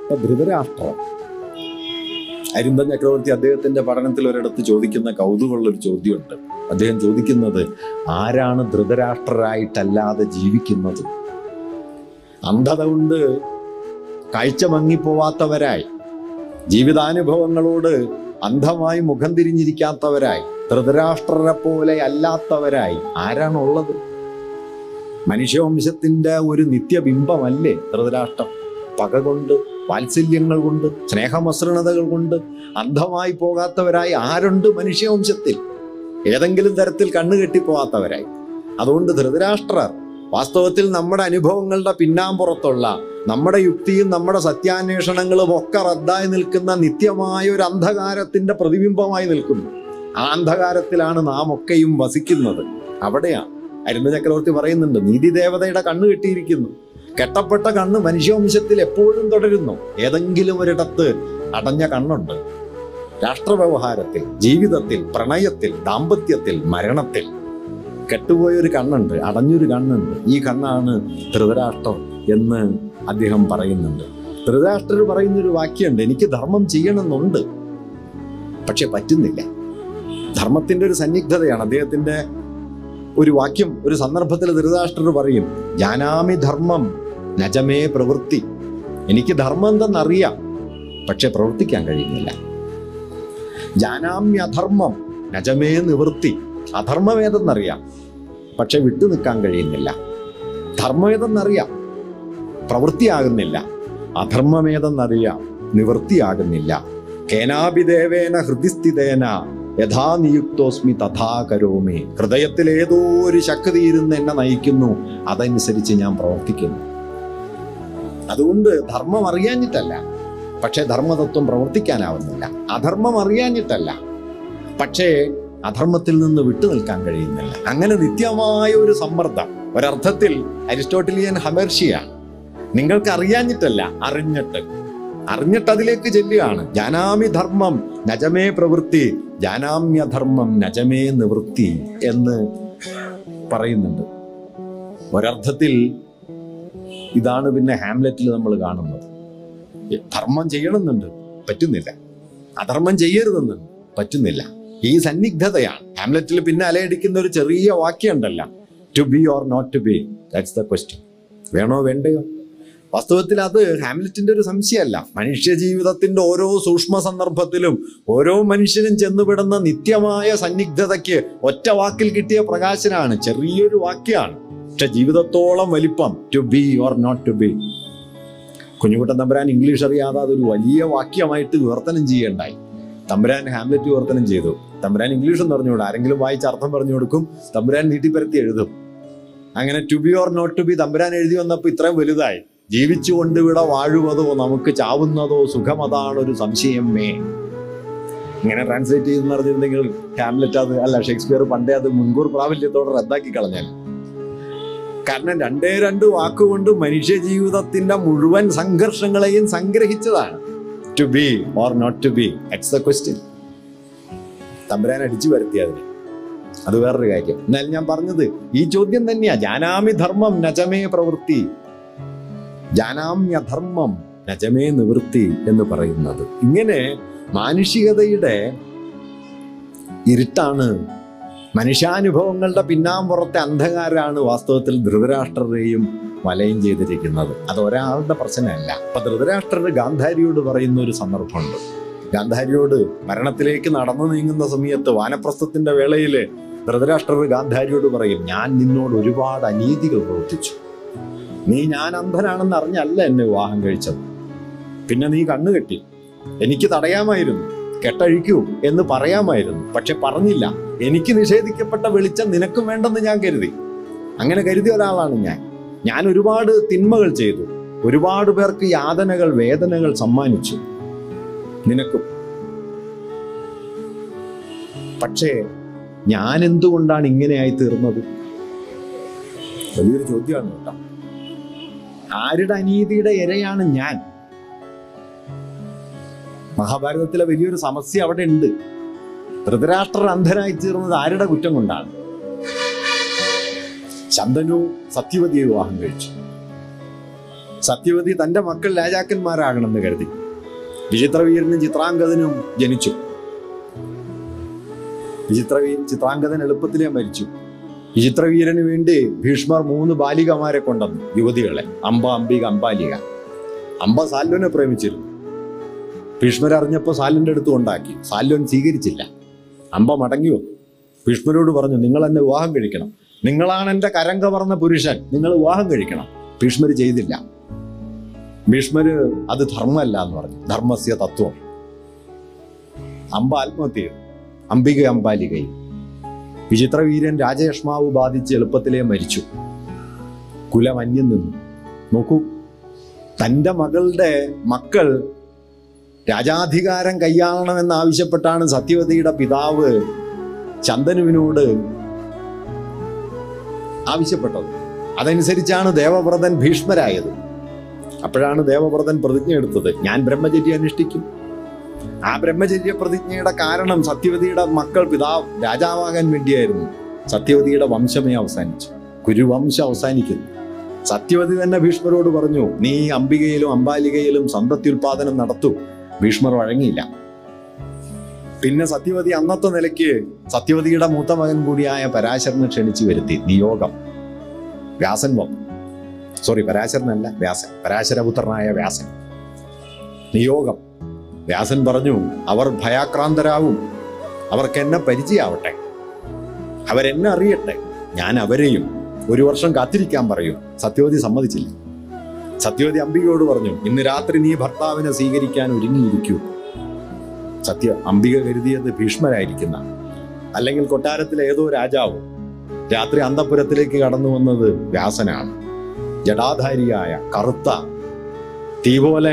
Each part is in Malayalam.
ഇപ്പൊ ധൃതരാഷ്ട്രം അരിന്തൻ ചക്രവർത്തി അദ്ദേഹത്തിന്റെ പഠനത്തിൽ ഒരിടത്ത് ചോദിക്കുന്ന കൗതുകമുള്ള ഒരു ചോദ്യമുണ്ട് അദ്ദേഹം ചോദിക്കുന്നത് ആരാണ് ധൃതരാഷ്ട്രരായിട്ടല്ലാതെ ജീവിക്കുന്നത് അന്ധത കൊണ്ട് കാഴ്ച മങ്ങിപ്പോവാത്തവരായി ജീവിതാനുഭവങ്ങളോട് അന്ധമായി മുഖം തിരിഞ്ഞിരിക്കാത്തവരായി ധൃതരാഷ്ട്രരെ പോലെ അല്ലാത്തവരായി ആരാണുള്ളത് മനുഷ്യവംശത്തിന്റെ ഒരു നിത്യബിംബമല്ലേ ധൃതരാഷ്ട്രം പക കൊണ്ട് വാത്സല്യങ്ങൾ കൊണ്ട് സ്നേഹമസൃണതകൾ കൊണ്ട് അന്ധമായി പോകാത്തവരായി ആരുണ്ട് മനുഷ്യവംശത്തിൽ ഏതെങ്കിലും തരത്തിൽ കണ്ണുകെട്ടിപ്പോവാത്തവരായി അതുകൊണ്ട് ധൃതരാഷ്ട്രർ വാസ്തവത്തിൽ നമ്മുടെ അനുഭവങ്ങളുടെ പിന്നാമ്പുറത്തുള്ള നമ്മുടെ യുക്തിയും നമ്മുടെ സത്യാന്വേഷണങ്ങളും ഒക്കെ റദ്ദായി നിൽക്കുന്ന നിത്യമായ ഒരു അന്ധകാരത്തിന്റെ പ്രതിബിംബമായി നിൽക്കുന്നു ആ അന്ധകാരത്തിലാണ് നാം ഒക്കെയും വസിക്കുന്നത് അവിടെയാണ് അരുണ ചക്രവർത്തി പറയുന്നുണ്ട് നീതിദേവതയുടെ കണ്ണ് കെട്ടിയിരിക്കുന്നു കെട്ടപ്പെട്ട കണ്ണ് മനുഷ്യവംശത്തിൽ എപ്പോഴും തുടരുന്നു ഏതെങ്കിലും ഒരിടത്ത് അടഞ്ഞ കണ്ണുണ്ട് രാഷ്ട്രവ്യവഹാരത്തിൽ ജീവിതത്തിൽ പ്രണയത്തിൽ ദാമ്പത്യത്തിൽ മരണത്തിൽ കെട്ടുപോയൊരു കണ്ണുണ്ട് അടഞ്ഞൊരു കണ്ണുണ്ട് ഈ കണ്ണാണ് ധൃതരാഷ്ട്രം എന്ന് അദ്ദേഹം പറയുന്നുണ്ട് ധൃതരാഷ്ട്രർ പറയുന്നൊരു വാക്യമുണ്ട് എനിക്ക് ധർമ്മം ചെയ്യണമെന്നുണ്ട് പക്ഷെ പറ്റുന്നില്ല ധർമ്മത്തിന്റെ ഒരു സന്നിഗ്ധതയാണ് അദ്ദേഹത്തിന്റെ ഒരു വാക്യം ഒരു സന്ദർഭത്തിൽ ധൃതരാഷ്ട്രർ പറയും ജാനാമി ധർമ്മം നജമേ പ്രവൃത്തി എനിക്ക് ധർമ്മം എന്തെന്നറിയാം പക്ഷെ പ്രവർത്തിക്കാൻ കഴിയുന്നില്ല ജാനാമ്യധർമ്മം നജമേ നിവൃത്തി അധർമ്മം ഏതെന്നറിയാം പക്ഷെ വിട്ടു നിൽക്കാൻ കഴിയുന്നില്ല ധർമ്മം ഏതെന്നറിയാം പ്രവൃത്തിയാകുന്നില്ല അധർമ്മമേതെന്നറിയാം നിവൃത്തിയാകുന്നില്ല കേനാഭിദേവേന ഹൃദിസ്ഥിതേന യഥാ നിയുക്തോസ്മി തഥാ കരോമി ഹൃദയത്തിൽ ഏതോ ഒരു ശക്തി ഇരുന്ന് എന്നെ നയിക്കുന്നു അതനുസരിച്ച് ഞാൻ പ്രവർത്തിക്കുന്നു അതുകൊണ്ട് ധർമ്മം അറിയാഞ്ഞിട്ടല്ല പക്ഷേ ധർമ്മതത്വം പ്രവർത്തിക്കാനാവുന്നില്ല അധർമ്മം അറിയാഞ്ഞിട്ടല്ല പക്ഷേ അധർമ്മത്തിൽ നിന്ന് വിട്ടു നിൽക്കാൻ കഴിയുന്നില്ല അങ്ങനെ നിത്യമായ ഒരു സമ്മർദ്ദം ഒരർത്ഥത്തിൽ അരിസ്റ്റോട്ടിലിയൻ ഹമേർഷിയാണ് നിങ്ങൾക്ക് അറിയാഞ്ഞിട്ടല്ല അറിഞ്ഞിട്ട് അറിഞ്ഞിട്ട് അതിലേക്ക് ചെല്ലുകയാണ് ജാനാമി ധർമ്മം നജമേ പ്രവൃത്തി ജാനാമ്യധർമ്മം നജമേ നിവൃത്തി എന്ന് പറയുന്നുണ്ട് ഒരർത്ഥത്തിൽ ഇതാണ് പിന്നെ ഹാംലെറ്റിൽ നമ്മൾ കാണുന്നത് ധർമ്മം ചെയ്യണമെന്നുണ്ട് പറ്റുന്നില്ല അധർമ്മം ചെയ്യരുതെന്നുണ്ട് പറ്റുന്നില്ല ഈ സന്നിഗ്ധതയാണ് ഹാംലെറ്റിൽ പിന്നെ അലയടിക്കുന്ന ഒരു ചെറിയ വാക്യം ഉണ്ടല്ല to be or not to be that's the question വേണോ വേണ്ടയോ വാസ്തവത്തിൽ അത് ഹാംലെറ്റിന്റെ ഒരു സംശയമല്ല മനുഷ്യ ജീവിതത്തിന്റെ ഓരോ സൂക്ഷ്മ സന്ദർഭത്തിലും ഓരോ മനുഷ്യനും ചെന്നുപെടുന്ന നിത്യമായ സന്നിഗ്ധതയ്ക്ക് ഒറ്റ വാക്കിൽ കിട്ടിയ പ്രകാശനാണ് ചെറിയൊരു വാക്യമാണ് പക്ഷെ ജീവിതത്തോളം വലിപ്പം to be or not to be Kunjikuttan Thampuran English അറിയാതെ അതൊരു വലിയ വാക്യമായിട്ട് വിവർത്തനം ചെയ്യണ്ടായി തമ്പുരാൻ ഹാംലെറ്റ് വിവർത്തനം ചെയ്തു തമ്പുരാൻ ഇംഗ്ലീഷ് എന്ന് പറഞ്ഞുകൂടെ ആരെങ്കിലും വായിച്ച് അർത്ഥം പറഞ്ഞു കൊടുക്കും തമ്പുരാൻ നീട്ടിപ്പരത്തി എഴുതും അങ്ങനെ to be or not to be Thampuran എഴുതി വന്നപ്പോൾ ഇത്രയും വലുതായി ജീവിച്ചുകൊണ്ട് ഇവിടെ വാഴുവതോ നമുക്ക് ചാവുന്നതോ സുഖമതാണ് ഒരു സംശയം മേ ഇങ്ങനെ ട്രാൻസ്ലേറ്റ് ചെയ്തെന്ന് പറഞ്ഞിരുന്നെങ്കിൽ ഹാംലെറ്റ് അത് അല്ല ഷേക്സ്പിയർ പണ്ടേ അത് മുൻകൂർ പ്രാബല്യത്തോടെ റദ്ദാക്കി കളഞ്ഞാൽ കാരണം രണ്ടേ രണ്ട് വാക്കുകൊണ്ട് മനുഷ്യ ജീവിതത്തിന്റെ മുഴുവൻ സംഘർഷങ്ങളെയും സംഗ്രഹിച്ചതാണ് to be or not to be it's the question Thampuran അടിച്ചു വരുത്തി അതിന് അത് വേറൊരു കാര്യം എന്നാൽ ഞാൻ പറഞ്ഞത് ഈ ചോദ്യം തന്നെയാ ജാനാമി ധർമ്മം നജമേ പ്രവൃത്തി ജാനാമ്യധർമ്മം നജമേ നിവൃത്തി എന്ന് പറയുന്നത് ഇങ്ങനെ മാനുഷികതയുടെ ഇരുട്ടാണ് മനുഷ്യാനുഭവങ്ങളുടെ പിന്നാമ്പുറത്തെ അന്ധകാരാണ് വാസ്തവത്തിൽ ധൃതരാഷ്ട്രരെയും വലയം ചെയ്തിരിക്കുന്നത് അത് ഒരാളുടെ പ്രശ്നമല്ല അപ്പൊ ധൃതരാഷ്ട്രർ ഗാന്ധാരിയോട് പറയുന്ന ഒരു സന്ദർഭമുണ്ട് ഗാന്ധാരിയോട് മരണത്തിലേക്ക് നടന്നു നീങ്ങുന്ന സമയത്ത് വാനപ്രസ്ഥത്തിന്റെ വേളയില് ധൃതരാഷ്ട്രർ ഗാന്ധാരിയോട് പറയും ഞാൻ നിന്നോട് ഒരുപാട് അനീതികൾ പ്രവർത്തിച്ചു നീ ഞാൻ അന്ധനാണെന്ന് അറിഞ്ഞല്ല എന്നെ വിവാഹം കഴിച്ചത് പിന്നെ നീ കണ്ണു കെട്ടി എനിക്ക് തടയാമായിരുന്നു കെട്ടഴിക്കൂ എന്ന് പറയാമായിരുന്നു പക്ഷെ പറഞ്ഞില്ല എനിക്ക് നിഷേധിക്കപ്പെട്ട വെളിച്ചം നിനക്കും വേണ്ടെന്ന് ഞാൻ കരുതി അങ്ങനെ കരുതിയ ഒരാളാണ് ഞാൻ ഞാൻ ഒരുപാട് തിന്മകൾ ചെയ്തു ഒരുപാട് പേർക്ക് യാതനകൾ വേദനകൾ സമ്മാനിച്ചു നിനക്കും പക്ഷേ ഞാൻ എന്തുകൊണ്ടാണ് ഇങ്ങനെയായി തീർന്നത് വലിയൊരു ചോദ്യമാണ് കേട്ടോ ആരുടെ അനീതിയുടെ ഇരയാണ് ഞാൻ മഹാഭാരതത്തിലെ വലിയൊരു സമസ്യ അവിടെ ഉണ്ട് ധൃതരാഷ്ട്രർ അന്ധനായി തീർന്നത് ആരുടെ കുറ്റം കൊണ്ടാണ് ശന്തനു സത്യവതിയെ വിവാഹം കഴിച്ചു സത്യവതി തന്റെ മക്കൾ രാജാക്കന്മാരാകണമെന്ന് കരുതി വിചിത്രവീരനും ചിത്രാംഗതനും ജനിച്ചു വിചിത്രവീ ചിത്രാംഗതൻ എളുപ്പത്തിലേ മരിച്ചു വിചിത്രവീരന് വേണ്ടി ഭീഷ്മർ മൂന്ന് ബാലികമാരെ കൊണ്ടുവന്നു യുവതികളെ അമ്പ അംബിക അമ്പാലിക അമ്പ സാല്വനെ പ്രേമിച്ചിരുന്നു ഭീഷ്മർ അറിഞ്ഞപ്പോൾ സാല്വന്റെ അടുത്ത് കൊണ്ടാക്കി സാല്വൻ സ്വീകരിച്ചില്ല അമ്പ മടങ്ങി വന്നു ഭീഷ്മരോട് പറഞ്ഞു നിങ്ങൾ എന്നെ വിവാഹം കഴിക്കണം നിങ്ങളാണ് എൻ്റെ കരം കവർന്ന പുരുഷൻ നിങ്ങൾ വിവാഹം കഴിക്കണം ഭീഷ്മർ ചെയ്തില്ല ഭീഷ്മര് അത് ധർമ്മമല്ല എന്ന് പറഞ്ഞു ധർമ്മസ്യ തത്വം അമ്പ ആത്മഹത്യ ചെയ്തു. അംബിക അമ്പാലികയും വിചിത്രവീരൻ രാജയഷ്മാവ് ബാധിച്ച് എളുപ്പത്തിലേ മരിച്ചു കുലം അന്യം നിന്നു നോക്കൂ തൻ്റെ മകളുടെ മക്കൾ രാജാധികാരം കൈയാളണമെന്നാവശ്യപ്പെട്ടാണ് സത്യവതിയുടെ പിതാവ് ചന്ദനുവിനോട് ആവശ്യപ്പെട്ടത് അതനുസരിച്ചാണ് ദേവവ്രതൻ ഭീഷ്മരായത് അപ്പോഴാണ് ദേവവ്രതൻ പ്രതിജ്ഞ എടുത്തത് ഞാൻ ബ്രഹ്മചര്യ അനുഷ്ഠിക്കും ആ ബ്രഹ്മചര്യ പ്രതിജ്ഞയുടെ കാരണം സത്യവതിയുടെ മക്കൾ പിതാവ് രാജാവാകാൻ വേണ്ടിയായിരുന്നു സത്യവതിയുടെ വംശമേ അവസാനിച്ചു കുരുവംശം അവസാനിക്കുന്നു സത്യവതി തന്നെ ഭീഷ്മരോട് പറഞ്ഞു നീ അംബികയിലും അംബാലികയിലും സന്തത്യുൽപാദനം നടത്തൂ ഭീഷ്മർ വഴങ്ങിയില്ല പിന്നെ സത്യവതി അന്നത്തെ നിലയ്ക്ക് സത്യവതിയുടെ മൂത്ത മകൻ കൂടിയായ പരാശരനെ ക്ഷണിച്ചു വരുത്തി നിയോഗം വ്യാസൻ വന്നു സോറി പരാശരനല്ല വ്യാസൻ പരാശരപുത്രനായ വ്യാസൻ നിയോഗം വ്യാസൻ പറഞ്ഞു അവർ ഭയാക്രാന്തരാവും അവർക്ക് എന്നെ പരിചയമാവട്ടെ അവരെന്നെ അറിയട്ടെ ഞാൻ അവരെയും ഒരു വർഷം കാത്തിരിക്കാൻ പറയും സത്യവതി സമ്മതിച്ചില്ല സത്യവതി അംബികയോട് പറഞ്ഞു ഇന്ന് രാത്രി നീ ഭർത്താവിനെ സ്വീകരിക്കാൻ ഒരുങ്ങിയിരിക്കൂ സത്യ അംബിക കരുതിയത് ഭീഷ്മരായിരിക്കുന്ന അല്ലെങ്കിൽ കൊട്ടാരത്തിലെ ഏതോ രാജാവ് രാത്രി അന്തപുരത്തിലേക്ക് കടന്നു വന്നത് വ്യാസനാണ് ജടാധാരിയായ കറുത്ത തീ പോലെ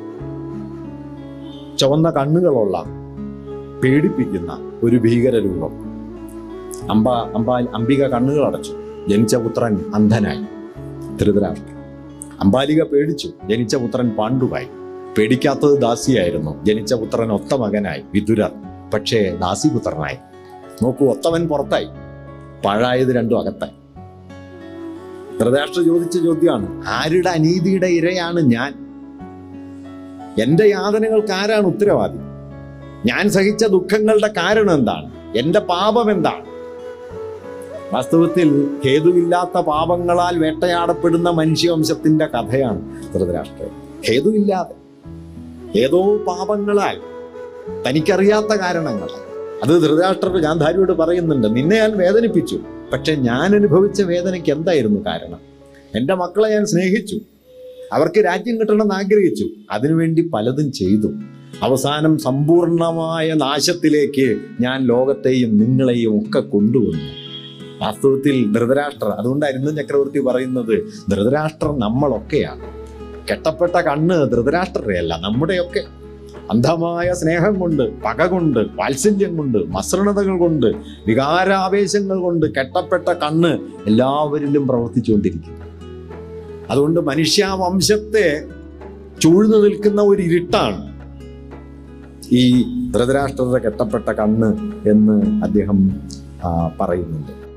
ചുവന്ന കണ്ണുകളുള്ള പേടിപ്പിക്കുന്ന ഒരു ഭീകര രൂപം അമ്പ അമ്പ അംബിക കണ്ണുകൾ അടച്ചു ജനിച്ച പുത്രൻ അന്ധനായി ധൃതരാഷ്ട്രം അമ്പാലിക പേടിച്ചു ജനിച്ച പുത്രൻ പാണ്ഡുവായി പേടിക്കാത്തത് ദാസിയായിരുന്നു ജനിച്ച പുത്രൻ ഒത്ത മകനായി വിതുരർ പക്ഷേ ദാസിപുത്രനായി നോക്കൂ ഒത്തവൻ പുറത്തായി പാഴായത് രണ്ടും അകത്തായി ധൃതരാഷ്ട്ര ചോദിച്ച ചോദ്യമാണ് ആരുടെ അനീതിയുടെ ഇരയാണ് ഞാൻ എന്റെ യാതനകൾക്ക് ആരാണ് ഉത്തരവാദി ഞാൻ സഹിച്ച ദുഃഖങ്ങളുടെ കാരണം എന്താണ് എന്റെ പാപം എന്താണ് വാസ്തവത്തിൽ ഹേതുവില്ലാത്ത പാപങ്ങളാൽ വേട്ടയാടപ്പെടുന്ന മനുഷ്യവംശത്തിന്റെ കഥയാണ് ധൃതരാഷ്ട്രം ഹേതുവില്ലാതെ ഏതോ പാപങ്ങളാൽ തനിക്കറിയാത്ത കാരണങ്ങളാൽ അത് ധൃതരാഷ്ട്രർ ഗാന്ധാരിയോട് പറയുന്നുണ്ട് നിന്നെ ഞാൻ വേദനിപ്പിച്ചു പക്ഷെ ഞാൻ അനുഭവിച്ച വേദനയ്ക്ക് എന്തായിരുന്നു കാരണം എൻ്റെ മക്കളെ ഞാൻ സ്നേഹിച്ചു അവർക്ക് രാജ്യം കിട്ടണമെന്ന് ആഗ്രഹിച്ചു അതിനുവേണ്ടി പലതും ചെയ്തു അവസാനം സമ്പൂർണമായ നാശത്തിലേക്ക് ഞാൻ ലോകത്തെയും നിങ്ങളെയും ഒക്കെ കൊണ്ടുവന്നു വാസ്തവത്തിൽ ധൃതരാഷ്ട്രർ അതുകൊണ്ടായിരുന്നു ചക്രവർത്തി പറയുന്നത് ധൃതരാഷ്ട്രർ നമ്മളൊക്കെയാണ് കെട്ടപ്പെട്ട കണ്ണ് ധൃതരാഷ്ട്രരെയല്ല നമ്മുടെയൊക്കെ അന്ധമായ സ്നേഹം കൊണ്ട് പക കൊണ്ട് വാത്സല്യം കൊണ്ട് മസൃണതകൾ കൊണ്ട് വികാരാവേശങ്ങൾ കൊണ്ട് കെട്ടപ്പെട്ട കണ്ണ് എല്ലാവരിലും പ്രവർത്തിച്ചുകൊണ്ടിരിക്കും അതുകൊണ്ട് മനുഷ്യവംശത്തെ ചൂഴ്ന്നു നിൽക്കുന്ന ഒരു ഇരുട്ടാണ് ഈ ധൃതരാഷ്ട്രരുടെ കെട്ടപ്പെട്ട കണ്ണ് എന്ന് അദ്ദേഹം ആ, പറയുന്നുണ്ട്